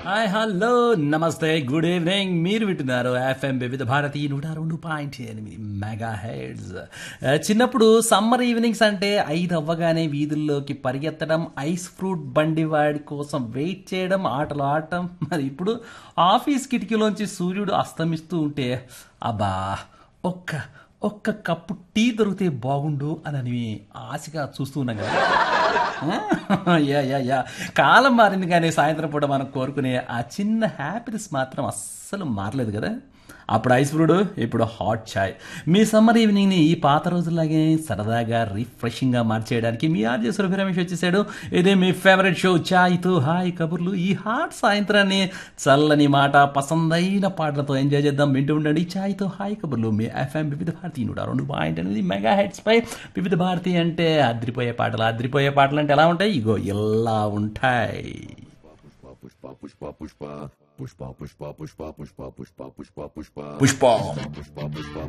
hi hello నమస్తే good evening మీరు వింటున్నారు ఎఫ్ఎం వివిధ భారతి నూట రెండు పాయింట్ ఎనిమిది మెగా హెడ్స్ చిన్నప్పుడు సమ్మర్ ఈవినింగ్స్ అంటే ఐదు అవ్వగానే వీధుల్లోకి పరిగెత్తడం ఐస్ ఫ్రూట్ బండి వాడి కోసం వెయిట్ చేయడం ఆటలు ఆడటం మరి ఇప్పుడు ఆఫీస్ కిటికీలోంచి సూర్యుడు అస్తమిస్తూ ఉంటే అబ్బా ఒక్క ఒక్క కప్పు టీ దొరికితే బాగుండు అని ఆశగా చూస్తూ ఉన్నాం కదా యా యా యా కాలం మారింది కానీ సాయంత్రం పూట మనం కోరుకునే ఆ చిన్న హ్యాపీనెస్ మాత్రం అస్సలు మారలేదు కదా అప్పుడు ఐస్ ఫ్రూడ్ ఇప్పుడు హాట్ చాయ్ మీ సమ్మర్ ఈవినింగ్ని ఈ పాత రోజుల్లాగే సరదాగా రిఫ్రెషింగ్గా మార్చేయడానికి మీ ఆర్జే సురభి రమేష్ వచ్చేసాడు ఇదే మీ ఫేవరెట్ షో చాయ్తో హాయ్ కబుర్లు ఈ హాట్ సాయంత్రాన్ని చల్లని మాట పసందైన పాటలతో ఎంజాయ్ చేద్దాం వింటూ ఉండండి చాయ్తో హాయ్ కబుర్లు మీ ఎఫ్ఎం వివిధ భారతి నూట రెండు పాయింట్ ఎనిమిది మెగా హెడ్స్ పై వివిధ భారతి అంటే అద్రిపోయే పాటలు అద్రిపోయే పాటలు అంటే ఎలా ఉంటాయి ఇగో ఇలా ఉంటాయి పుష్ప పుష్ప పుష్ప పుష్ప పుష్ప పుష్ప పుష్ప పుష్ప పుష్ప పుష్ప పుష్ప పుష్ప పుష్ప